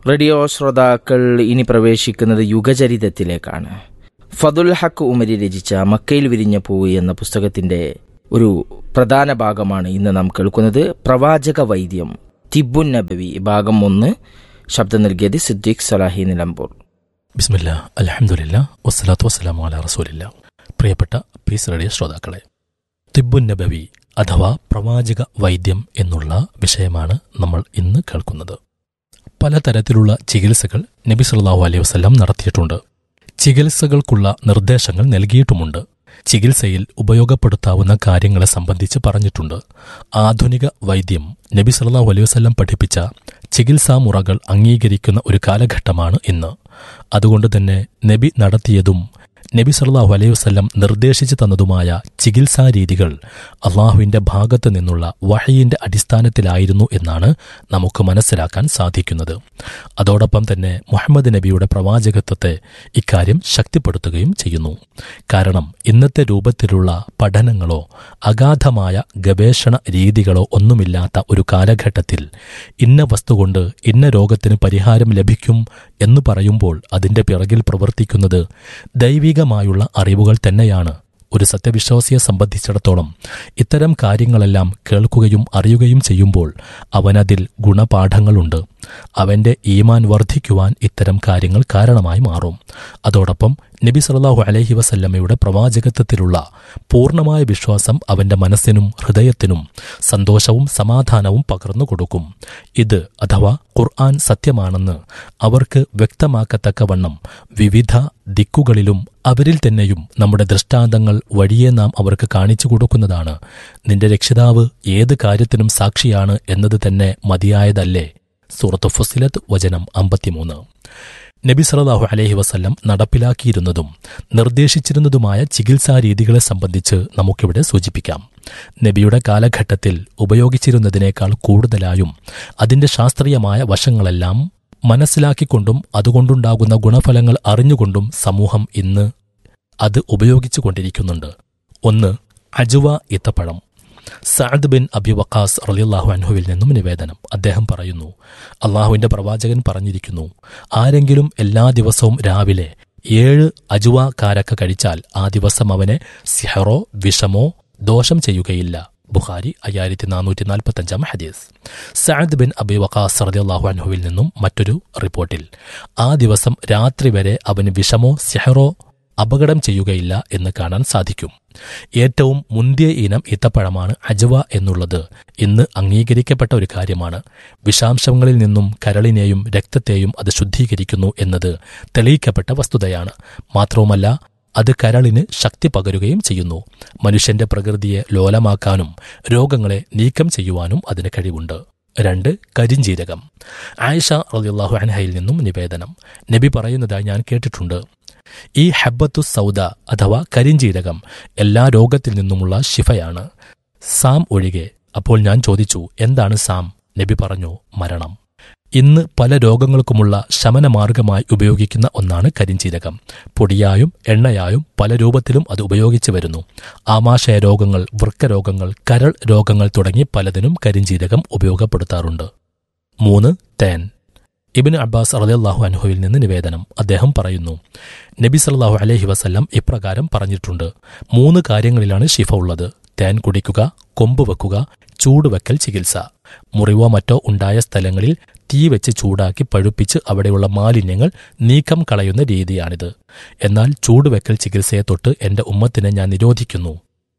radio ശ്രോതാക്കൾ ഇനി പ്രവേശിക്കുന്നത് യുഗചരിതത്തിലേക്കാണ് ഫതുൽ ഹക്ക് ഉമരി രചിച്ച മക്കയിൽ വിരിഞ്ഞ പൂവ് എന്ന പുസ്തകത്തിന്റെ ഒരു പ്രധാന ഭാഗമാണ് ഇന്ന് നാം കേൾക്കുന്നത് പ്രവാചക വൈദ്യം തിബുൻ നബവി ഭാഗം ഒന്ന് ശബ്ദം നൽകിയത് സിദ്ദീഖ് സലാഹി നിലമ്പൂർ ബിസ്മില്ല അലഹമുല്ല വസ്സലാത്തു വസ്സലാമു അല റസൂലില്ല പ്രിയപ്പെട്ട പീസ് റേഡിയോ ശ്രോതാക്കളെ തിബുൻ നബവി അഥവാ പ്രവാചക വൈദ്യം എന്നുള്ള വിഷയമാണ് നമ്മൾ ഇന്ന് കേൾക്കുന്നത് പലതരത്തിലുള്ള ചികിത്സകൾ നബി സല്ലല്ലാഹു അലൈഹി വസല്ലം നടത്തിയിട്ടുണ്ട് ചികിത്സകൾക്കുള്ള നിർദ്ദേശങ്ങൾ നൽകിയിട്ടുമുണ്ട് ചികിത്സയിൽ ഉപയോഗപ്പെടുത്താവുന്ന കാര്യങ്ങളെ സംബന്ധിച്ച് പറഞ്ഞിട്ടുണ്ട് ആധുനിക വൈദ്യം നബി സല്ലല്ലാഹു അലൈഹി വസല്ലം പഠിപ്പിച്ച ചികിത്സാ മുറകൾ അംഗീകരിക്കുന്ന ഒരു കാലഘട്ടമാണ് ഇന്ന് അതുകൊണ്ട് തന്നെ നബി നടത്തിയതും നബി സല്ലല്ലാഹു അലൈഹി വസല്ലം നിർദ്ദേശിച്ചു തന്നതുമായ ചികിത്സാ രീതികൾ അള്ളാഹുവിന്റെ ഭാഗത്തു നിന്നുള്ള വഹയിന്റെ അടിസ്ഥാനത്തിലായിരുന്നു എന്നാണ് നമുക്ക് മനസ്സിലാക്കാൻ സാധിക്കുന്നത് അതോടൊപ്പം തന്നെ മുഹമ്മദ് നബിയുടെ പ്രവാചകത്വത്തെ ഇക്കാര്യം ശക്തിപ്പെടുത്തുകയും ചെയ്യുന്നു കാരണം ഇന്നത്തെ രൂപത്തിലുള്ള പഠനങ്ങളോ അഗാധമായ ഗവേഷണ രീതികളോ ഒന്നുമില്ലാത്ത ഒരു കാലഘട്ടത്തിൽ ഇന്ന വസ്തു കൊണ്ട് ഇന്ന രോഗത്തിന് പരിഹാരം ലഭിക്കും എന്ന് പറയുമ്പോൾ അതിന്റെ പിറകിൽ പ്രവർത്തിക്കുന്നത് ദൈവികമായുള്ള അറിവുകൾ തന്നെയാണ് ഒരു സത്യവിശ്വാസിയെ സംബന്ധിച്ചിടത്തോളം ഇത്തരം കാര്യങ്ങളെല്ലാം കേൾക്കുകയും അറിയുകയും ചെയ്യുമ്പോൾ അവനതിൽ ഗുണപാഠങ്ങളുണ്ട് അവന്റെ ഈമാൻ വർദ്ധിക്കുവാൻ ഇത്തരം കാര്യങ്ങൾ കാരണമായി മാറും അതോടൊപ്പം നബി സല്ലല്ലാഹു അലൈഹി വസല്ലമയുടെ പ്രവാചകത്വത്തിലുള്ള പൂർണ്ണമായ വിശ്വാസം അവന്റെ മനസ്സിനും ഹൃദയത്തിനും സന്തോഷവും സമാധാനവും പകർന്നു കൊടുക്കും ഇത് അഥവാ ഖുർആൻ സത്യമാണെന്ന് അവർക്ക് വ്യക്തമാക്കത്തക്കവണ്ണം വിവിധ ദിക്കുകളിലും അവരിൽ തന്നെയും നമ്മുടെ ദൃഷ്ടാന്തങ്ങൾ വഴിയെ നാം അവർക്ക് കാണിച്ചു കൊടുക്കുന്നതാണ് നിന്റെ രക്ഷിതാവ് ഏത് കാര്യത്തിനും സാക്ഷിയാണ് എന്നത് തന്നെ മതിയായതല്ലേ സൂറത്ത് ഫുസിലത്ത് വചനം അമ്പത്തിമൂന്ന് നബി സല്ലല്ലാഹു അലൈഹി വസല്ലം നടപ്പിലാക്കിയിരുന്നതും നിർദ്ദേശിച്ചിരുന്നതുമായ ചികിത്സാ രീതികളെ സംബന്ധിച്ച് നമുക്കിവിടെ സൂചിപ്പിക്കാം നബിയുടെ കാലഘട്ടത്തിൽ ഉപയോഗിച്ചിരുന്നതിനേക്കാൾ കൂടുതലായും അതിന്റെ ശാസ്ത്രീയമായ വശങ്ങളെല്ലാം മനസ്സിലാക്കിക്കൊണ്ടും അതുകൊണ്ടുണ്ടാകുന്ന ഗുണഫലങ്ങൾ അറിഞ്ഞുകൊണ്ടും സമൂഹം ഇന്ന് അത് ഉപയോഗിച്ചു കൊണ്ടിരിക്കുന്നുണ്ട് ഒന്ന് അജുവ ഇത്തപ്പഴം സഅദ് ബിൻ അബി വക്കാസ് റളിയല്ലാഹു അൻഹുവിൽ നിന്നും നിവേദനം അദ്ദേഹം പറയുന്നു അള്ളാഹുവിന്റെ പ്രവാചകൻ പറഞ്ഞിരിക്കുന്നു ആരെങ്കിലും എല്ലാ ദിവസവും രാവിലെ ഏഴ് അജുവ കാരക്ക കഴിച്ചാൽ ആ ദിവസം അവനെ സിഹറോ വിഷമോ ദോഷം ചെയ്യുകയില്ല ബുഖാരി അയ്യായിരത്തി നാനൂറ്റി നാൽപ്പത്തഞ്ചാം ഹദീസ് സഅദ് ബിൻ അബി വക്കാസ് റളിയല്ലാഹു അൻഹുവിൽ നിന്നും മറ്റൊരു റിപ്പോർട്ടിൽ ആ ദിവസം രാത്രി വരെ അവന് വിഷമോ സിഹറോ അപകടം ചെയ്യുകയില്ല എന്ന് കാണാൻ സാധിക്കും ഏറ്റവും മുന്തിയ ഇനം ഈത്തപ്പഴമാണ് അജവ എന്നുള്ളത് ഇന്ന് അംഗീകരിക്കപ്പെട്ട ഒരു കാര്യമാണ് വിഷാംശങ്ങളിൽ നിന്നും കരളിനെയും രക്തത്തെയും അത് ശുദ്ധീകരിക്കുന്നു എന്നത് തെളിയിക്കപ്പെട്ട വസ്തുതയാണ് മാത്രവുമല്ല അത് കരളിന് ശക്തി പകരുകയും ചെയ്യുന്നു മനുഷ്യന്റെ പ്രകൃതിയെ ലോലമാക്കാനും രോഗങ്ങളെ നീക്കം ചെയ്യുവാനും അതിന് കഴിവുണ്ട് രണ്ട് കരിഞ്ജീരകം ആയിഷ റളിയല്ലാഹു അൻഹയിൽ നിന്നും നിവേദനം നബി പറയുന്നതായി ഞാൻ കേട്ടിട്ടുണ്ട് ഈ ഹബ്ബത്തു സൗദ അഥവാ കരിഞ്ജീരകം എല്ലാ രോഗത്തിൽ നിന്നുമുള്ള ശിഫയാണ് സാം ഒഴികെ അപ്പോൾ ഞാൻ ചോദിച്ചു എന്താണ് സാം നബി പറഞ്ഞു മരണം ഇന്ന് പല രോഗങ്ങൾക്കുമുള്ള ശമനമാർഗമായി ഉപയോഗിക്കുന്ന ഒന്നാണ് കരിഞ്ജീരകം പൊടിയായും എണ്ണയായും പല രൂപത്തിലും അത് ഉപയോഗിച്ചു വരുന്നു ആമാശയ രോഗങ്ങൾ വൃക്കരോഗങ്ങൾ കരൾ രോഗങ്ങൾ തുടങ്ങി പലതിനും കരിഞ്ജീരകം ഉപയോഗപ്പെടുത്താറുണ്ട് മൂന്ന് തേൻ ഇബിന് അബ്ബാസ് റളിയല്ലാഹു അൻഹുവിൽ നിന്ന് നിവേദനം അദ്ദേഹം പറയുന്നു നബി സല്ലല്ലാഹു അലൈഹി വസല്ലം ഇപ്രകാരം പറഞ്ഞിട്ടുണ്ട് മൂന്ന് കാര്യങ്ങളിലാണ് ശിഫ ഉള്ളത് തേൻ കുടിക്കുക കൊമ്പ് വെക്കുക ചൂടുവെക്കൽ ചികിത്സ മുറിവോ മറ്റോ ഉണ്ടായ സ്ഥലങ്ങളിൽ തീ വെച്ച് ചൂടാക്കി പഴുപ്പിച്ച് അവിടെയുള്ള മാലിന്യങ്ങൾ നീക്കം കളയുന്ന രീതിയാണിത് എന്നാൽ ചൂടുവെക്കൽ ചികിത്സയെ തൊട്ട് എന്റെ ഉമ്മത്തിനെ ഞാൻ നിരോധിക്കുന്നു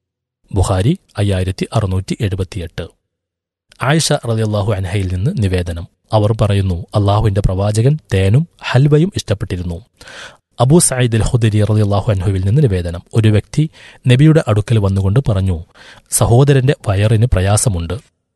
ബുഹാരി അയ്യായിരത്തി അറുന്നൂറ്റി എഴുപത്തിയെട്ട് ആയിഷ റളിയല്ലാഹു അൻഹയിൽ നിന്ന് നിവേദനം അവർ പറയുന്നു അള്ളാഹുവിന്റെ പ്രവാചകൻ തേനും ഹൽവയും ഇഷ്ടപ്പെട്ടിരുന്നു അബൂ സയ്യിദ് അൽ ഹുദരി റളിയല്ലാഹു അൻഹുവിൽ നിന്ന് നിവേദനം ഒരു വ്യക്തി നബിയുടെ അടുക്കൽ വന്നുകൊണ്ട് പറഞ്ഞു സഹോദരന്റെ വയറിന് പ്രയാസമുണ്ട്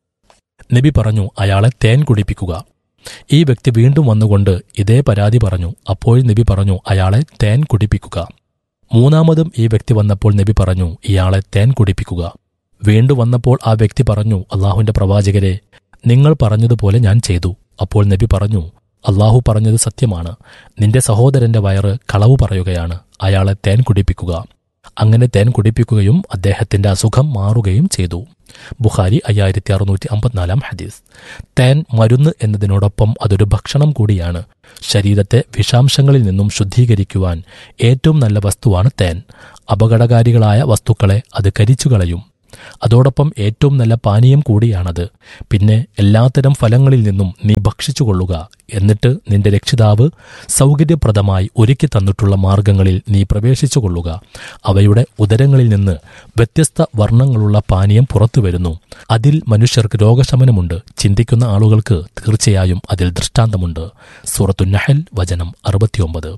നബി പറഞ്ഞു അയാളെ തേൻ കുടിപ്പിക്കുക ഈ വ്യക്തി വീണ്ടും വന്നുകൊണ്ട് ഇതേ പരാതി പറഞ്ഞു അപ്പോൾ നബി പറഞ്ഞു അയാളെ തേൻ കുടിപ്പിക്കുക മൂന്നാമതും ഈ വ്യക്തി വന്നപ്പോൾ നബി പറഞ്ഞു ഇയാളെ തേൻ കുടിപ്പിക്കുക വീണ്ടും വന്നപ്പോൾ ആ വ്യക്തി പറഞ്ഞു അള്ളാഹുവിന്റെ പ്രവാചകരെ നിങ്ങൾ പറഞ്ഞതുപോലെ ഞാൻ ചെയ്തു അപ്പോൾ നബി പറഞ്ഞു അള്ളാഹു പറഞ്ഞത് സത്യമാണ് നിന്റെ സഹോദരന്റെ വയറ് കളവ് പറയുകയാണ് അയാളെ തേൻ കുടിപ്പിക്കുക അങ്ങനെ തേൻ കുടിപ്പിക്കുകയും അദ്ദേഹത്തിന്റെ അസുഖം മാറുകയും ചെയ്തു ബുഖാരി അയ്യായിരത്തി അറുന്നൂറ്റി അമ്പത്തിനാലാം ഹദീസ് തേൻ മരുന്ന് എന്നതിനോടൊപ്പം അതൊരു ഭക്ഷണം കൂടിയാണ് ശരീരത്തെ വിഷാംശങ്ങളിൽ നിന്നും ശുദ്ധീകരിക്കുവാൻ ഏറ്റവും നല്ല വസ്തുവാണ് തേൻ അപകടകാരികളായ വസ്തുക്കളെ അത് കരിച്ചുകളയും അതോടൊപ്പം ഏറ്റവും നല്ല പാനീയം കൂടിയാണത് പിന്നെ എല്ലാത്തരം ഫലങ്ങളിൽ നിന്നും നീ ഭക്ഷിച്ചുകൊള്ളുക എന്നിട്ട് നിന്റെ രക്ഷിതാവ് സൗകര്യപ്രദമായി ഒരുക്കി തന്നിട്ടുള്ള മാർഗങ്ങളിൽ നീ പ്രവേശിച്ചുകൊള്ളുക അവയുടെ ഉദരങ്ങളിൽ നിന്ന് വ്യത്യസ്ത വർണ്ണങ്ങളുള്ള പാനീയം പുറത്തു വരുന്നു അതിൽ മനുഷ്യർക്ക് രോഗശമനമുണ്ട് ചിന്തിക്കുന്ന ആളുകൾക്ക് തീർച്ചയായും അതിൽ ദൃഷ്ടാന്തമുണ്ട് സൂറത്തു നഹൽ വചനം അറുപത്തിയൊമ്പത്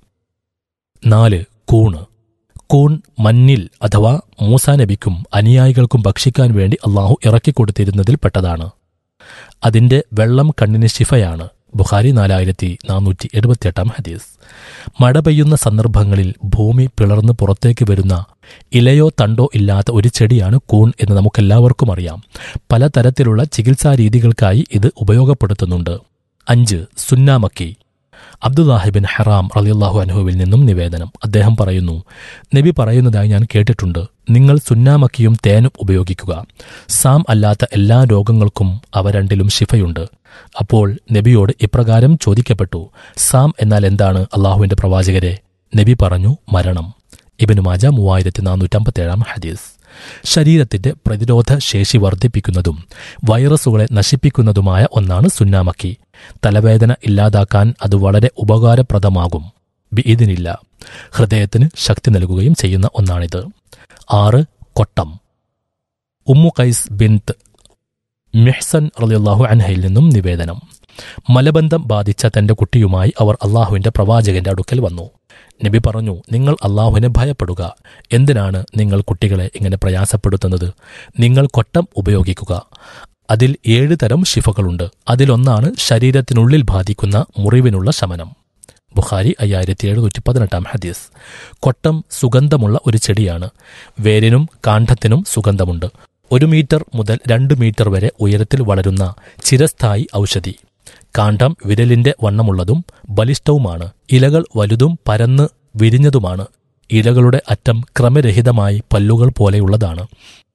നാല് കൂണ് കൂൺ മഞ്ഞിൽ അഥവാ മൂസാ നബിക്കും അനുയായികൾക്കും ഭക്ഷിക്കാൻ വേണ്ടി അള്ളാഹു ഇറക്കിക്കൊടുത്തിരുന്നതിൽ പെട്ടതാണ് അതിന്റെ വെള്ളം കണ്ണിന് ശിഫയാണ് ബുഖാരി നാലായിരത്തി നാനൂറ്റി എഴുപത്തിയെട്ടാം ഹദീസ് മഴ പെയ്യുന്ന സന്ദർഭങ്ങളിൽ ഭൂമി പിളർന്ന് പുറത്തേക്ക് വരുന്ന ഇലയോ തണ്ടോ ഇല്ലാത്ത ഒരു ചെടിയാണ് കൂൺ എന്ന് നമുക്കെല്ലാവർക്കും അറിയാം പലതരത്തിലുള്ള ചികിത്സാ രീതികൾക്കായി ഇത് ഉപയോഗപ്പെടുത്തുന്നുണ്ട് അഞ്ച് സുന്നാമക്കി അബ്ദുല്ലാഹിബിൻ ഹറാം റളിയല്ലാഹു അൻഹുവിൽ നിന്നും നിവേദനം അദ്ദേഹം പറയുന്നു നബി പറയുന്നതായി ഞാൻ കേട്ടിട്ടുണ്ട് നിങ്ങൾ സുന്നാമക്കിയും തേനും ഉപയോഗിക്കുക സാം അല്ലാത്ത എല്ലാ രോഗങ്ങൾക്കും അവ രണ്ടിലും ശിഫയുണ്ട് അപ്പോൾ നബിയോട് ഇപ്രകാരം ചോദിക്കപ്പെട്ടു സാം എന്നാൽ എന്താണ് അള്ളാഹുവിന്റെ പ്രവാചകരെ നബി പറഞ്ഞു മരണം ഇബിനു മാജ മൂവായിരത്തി നാനൂറ്റമ്പത്തേഴാം ഹദീസ് ശരീരത്തിന്റെ പ്രതിരോധ ശേഷി വർദ്ധിപ്പിക്കുന്നതും വൈറസുകളെ നശിപ്പിക്കുന്നതുമായ ഒന്നാണ് സുന്നാമക്കി തലവേദന ഇല്ലാതാക്കാൻ അത് വളരെ ഉപകാരപ്രദമാകും ഇതിനില്ല ഹൃദയത്തിന് ശക്തി നൽകുകയും ചെയ്യുന്ന ഒന്നാണിത് ആറ് കൊട്ടം ഉമ്മു കൈസ് ബിൻത്ത് മെഹ്സൻ റളിയല്ലാഹു അൻഹയിൽ നിന്നും നിവേദനം മലബന്ധം ബാധിച്ച തന്റെ കുട്ടിയുമായി അവർ അള്ളാഹുവിന്റെ പ്രവാചകന്റെ അടുക്കൽ വന്നു നബി പറഞ്ഞു നിങ്ങൾ അള്ളാഹുവിനെ ഭയപ്പെടുക എന്തിനാണ് നിങ്ങൾ കുട്ടികളെ ഇങ്ങനെ പ്രയാസപ്പെടുത്തുന്നത് നിങ്ങൾ കൊട്ടം ഉപയോഗിക്കുക അതിൽ ഏഴ് തരം ശിഫകളുണ്ട് അതിലൊന്നാണ് ശരീരത്തിനുള്ളിൽ ബാധിക്കുന്ന മുറിവിനുള്ള ശമനം ബുഖാരി അയ്യായിരത്തി എഴുന്നൂറ്റി പതിനെട്ടാം ഹദീസ് കൊട്ടം സുഗന്ധമുള്ള ഒരു ചെടിയാണ് വേരിനും കാണ്ഡത്തിനും സുഗന്ധമുണ്ട് ഒരു മീറ്റർ മുതൽ രണ്ട് മീറ്റർ വരെ ഉയരത്തിൽ വളരുന്ന ചിരസ്ഥായി ഔഷധി കാണ്ഡം വിരലിന്റെ വണ്ണമുള്ളതും ബലിഷ്ഠവുമാണ് ഇലകൾ വലുതും പരന്ന് വിരിഞ്ഞതുമാണ് ഇലകളുടെ അറ്റം ക്രമരഹിതമായി പല്ലുകൾ പോലെയുള്ളതാണ്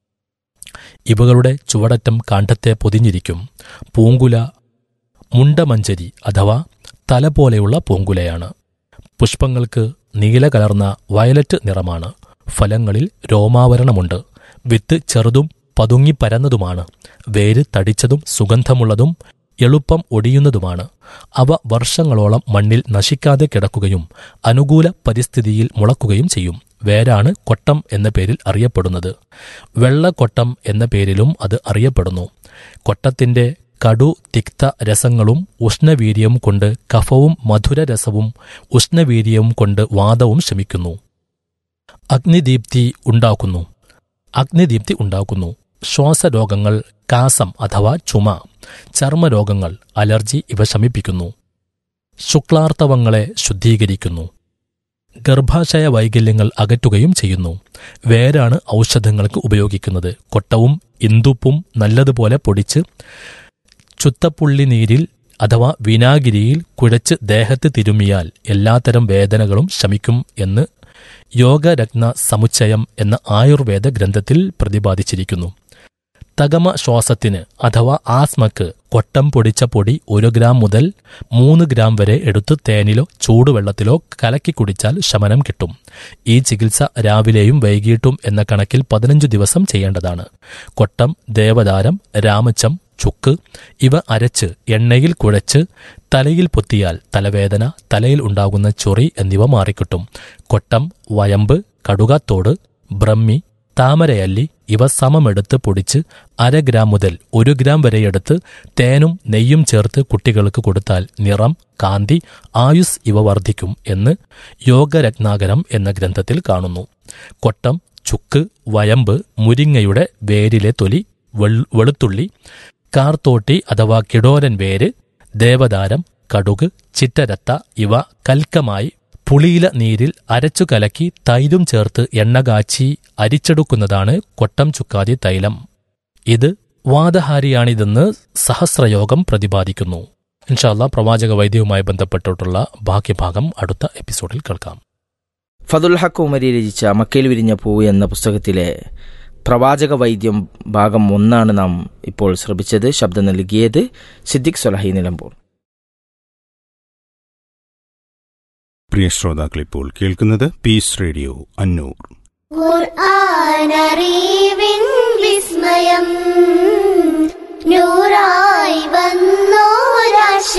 ഇവകളുടെ ചുവടറ്റം കാണ്ഡത്തെ പൊതിഞ്ഞിരിക്കും പൂങ്കുല മുണ്ടമഞ്ചരി അഥവാ തല പോലെയുള്ള പൂങ്കുലയാണ് പുഷ്പങ്ങൾക്ക് നീല കലർന്ന വയലറ്റ് നിറമാണ് ഫലങ്ങളിൽ രോമാവരണമുണ്ട് വിത്ത് ചെറുതും പതുങ്ങിപ്പരന്നതുമാണ് വേര് തടിച്ചതും സുഗന്ധമുള്ളതും എളുപ്പം ഒടിയുന്നതുമാണ് അവ വർഷങ്ങളോളം മണ്ണിൽ നശിക്കാതെ കിടക്കുകയും അനുകൂല പരിസ്ഥിതിയിൽ മുളക്കുകയും ചെയ്യും വേരാണ് കൊട്ടം എന്ന പേരിൽ അറിയപ്പെടുന്നത് വെള്ളക്കൊട്ടം എന്ന പേരിലും അത് അറിയപ്പെടുന്നു കൊട്ടത്തിന്റെ കടു തിക്ത രസങ്ങളും ഉഷ്ണവീര്യം കൊണ്ട് കഫവും മധുരരസവും ഉഷ്ണവീര്യവും കൊണ്ട് വാദവും ശമിക്കുന്നു അഗ്നിദീപ്തി ഉണ്ടാക്കുന്നു അഗ്നിദീപ്തി ഉണ്ടാക്കുന്നു ശ്വാസരോഗങ്ങൾ കാസം അഥവാ ചുമ ചർമ്മരോഗങ്ങൾ അലർജി ഇവ ശമിപ്പിക്കുന്നു ശുക്ലാർത്തവങ്ങളെ ശുദ്ധീകരിക്കുന്നു ഗർഭാശയ വൈകല്യങ്ങൾ അകറ്റുകയും ചെയ്യുന്നു വേരാണ് ഔഷധങ്ങൾക്ക് ഉപയോഗിക്കുന്നത് കൊട്ടവും ഇന്ദുപ്പും നല്ലതുപോലെ പൊടിച്ച് ചുത്തപ്പുള്ളി നീരിൽ അഥവാ വിനാഗിരിയിൽ കുഴച്ച് ദേഹത്ത് തിരുമിയാൽ എല്ലാത്തരം വേദനകളും ശമിക്കും എന്ന് യോഗരത്ന സമുച്ചയം എന്ന ആയുർവേദ ഗ്രന്ഥത്തിൽ പ്രതിപാദിച്ചിരിക്കുന്നു തകമ ശ്വാസത്തിന് അഥവാ ആസ്മക്ക് കൊട്ടം പൊടിച്ച പൊടി ഒരു ഗ്രാം മുതൽ മൂന്ന് ഗ്രാം വരെ എടുത്ത് തേനിലോ ചൂടുവെള്ളത്തിലോ കലക്കി കുടിച്ചാൽ ശമനം കിട്ടും ഈ ചികിത്സ രാവിലെയും വൈകിട്ടും എന്ന കണക്കിൽ പതിനഞ്ചു ദിവസം ചെയ്യേണ്ടതാണ് കൊട്ടം ദേവദാരം രാമച്ചം ചുക്ക് ഇവ അരച്ച് എണ്ണയിൽ കുഴച്ച് തലയിൽ പൊത്തിയാൽ തലവേദന തലയിൽ ഉണ്ടാകുന്ന ചൊറി എന്നിവ മാറിക്കിട്ടും കൊട്ടം വയമ്പ് കടുകാത്തോട് ബ്രഹ്മി താമരയല്ലി ഇവ സമമെടുത്ത് പൊടിച്ച് അര ഗ്രാം മുതൽ ഒരു ഗ്രാം വരെയെടുത്ത് തേനും നെയ്യും ചേർത്ത് കുട്ടികൾക്ക് കൊടുത്താൽ നിറം കാന്തി ആയുസ് ഇവ വർദ്ധിക്കും എന്ന് യോഗരത്നാകരം എന്ന ഗ്രന്ഥത്തിൽ കാണുന്നു കൊട്ടം ചുക്ക് വയമ്പ് മുരിങ്ങയുടെ വേരിലെ തൊലി വെളുത്തുള്ളി കാർത്തോട്ടി അഥവാ കിടോരൻ വേര് ദേവദാരം കടുക് ചിറ്റരത്ത ഇവ കൽക്കമായി പുളിയില നീരിൽ അരച്ചു കലക്കി തൈരും ചേർത്ത് എണ്ണ കാച്ചി അരിച്ചെടുക്കുന്നതാണ് കൊട്ടം ചുക്കാതി തൈലം ഇത് വാദഹാരിയാണിതെന്ന് സഹസ്രയോഗം പ്രതിപാദിക്കുന്നു ഇൻഷാല്ല പ്രവാചക വൈദ്യവുമായി ബന്ധപ്പെട്ടിട്ടുള്ള ബാക്കി ഭാഗം അടുത്ത എപ്പിസോഡിൽ കേൾക്കാം ഫതുൽ ഹക്ക് ഉമരി രചിച്ച മക്കയിൽ വിരിഞ്ഞ പൂവ് എന്ന പുസ്തകത്തിലെ പ്രവാചക വൈദ്യം ഭാഗം ഒന്നാണ് നാം ഇപ്പോൾ ശ്രമിച്ചത് ശബ്ദം നൽകിയത് സിദ്ദിഖ് സൊലഹി നിലമ്പൂർ പ്രിയ ശ്രോതാക്കൾ ഇപ്പോൾ കേൾക്കുന്നത് പീസ് റേഡിയോ അന്നൂർ ഖുർആനറിവിൻ വിസ്മയം